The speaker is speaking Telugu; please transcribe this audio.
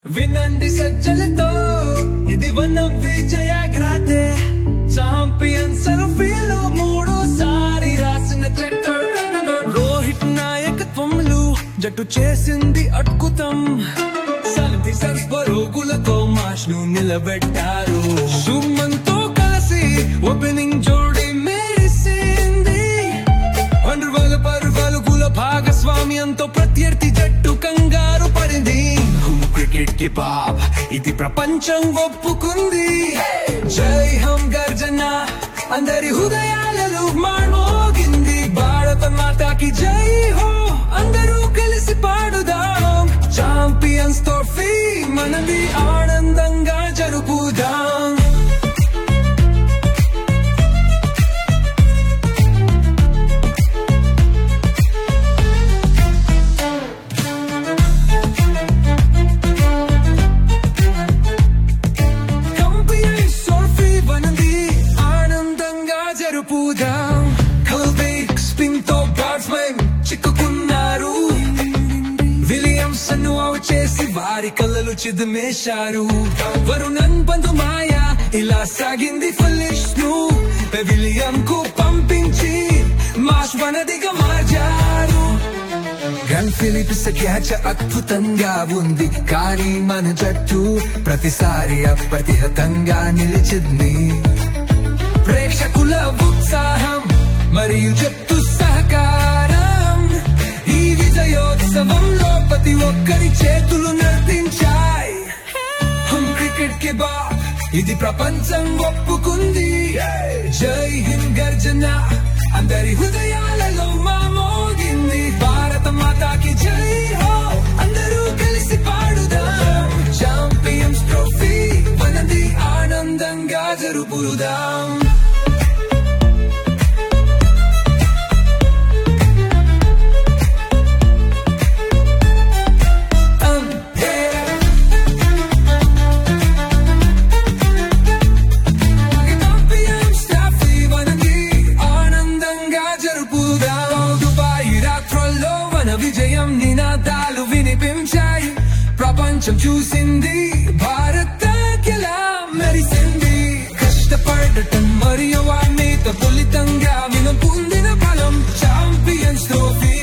వినండి సజ్జలతో ఇది వన్ విజయ గ్రాతే చాంపియన్స్ ట్రోఫీలో మూడోసారి రాసిన ట్రెక్టర్ రోహిత్ నాయకత్వంలో జట్టు చేసింది అద్భుతం సల్ది సర్వరోగులతో మాష్ ను నిలబెట్టారు సుమన్ తో కలిసి ఓపెనింగ్ జోడి మెరిసింది వండర్వాల పరుగలుగుల భాగస్వామ్యంతో ప్రత్యర్థి జట్టు కంగారు పడింది క్రికెట్ కి బాబ్ ఇది ప్రపంచం ఒప్పుకుంది జై హం గర్జన అందరి హృదయాలలో మాణోగింది భారత మాతాకి జై హో అందరూ కలిసి పాడుదాం చాంపియన్స్ ట్రోఫీ మనది ఆనందంగా జరుపుదాం కంపెనీ సోఫీ వనంది ఆనందంగా జరుపుదాం కల్వే స్పిన్ తో బ్యాట్స్మెన్ చిక్కుకున్నారు విలియమ్సన్ అవుట్ చేసి వారి కళ్ళలు చిదిమేశారు వరుణన్ బంధు మాయ ఇలా సాగింది ఫలిష్ ను పెవిలియం కు పంపించి మాష్ వనదిగా మార్చారు గన్ ఫిలిప్స్ క్యాచ్ అద్భుతంగా ఉంది కానీ మన జట్టు ప్రతిసారి అప్రతిహతంగా నిలిచింది ప్రేక్షకుల ఉత్సాహం మరియు జట్టు సహకారం ఈ విజయోత్సవంలో ప్రతి ఒక్కరి చేతులు నర్తించాయి హం క్రికెట్ కి బా ఇది ప్రపంచం ఒప్పుకుంది జై హింద్ గర్జన అందరి హృదయాలలో మా మోగింది భారత మాతాకి జై హో అందరూ కలిసి పాడుదాం చాంపియన్స్ ట్రోఫీ మనది ఆనందంగా జరుపుదాం ఆనందంగా జరుపుదాం దుబాయ్ రాత్రుల్లో మన విజయం నినాదాలు వినిపించాయి ప్రపంచం చూసింది భారత కెలా మెరిసింది కష్టపడటం మరియు వాణ్ణిత ఫలితంగా విన పొందిన బలం చాంపియన్స్ ట్రోఫీ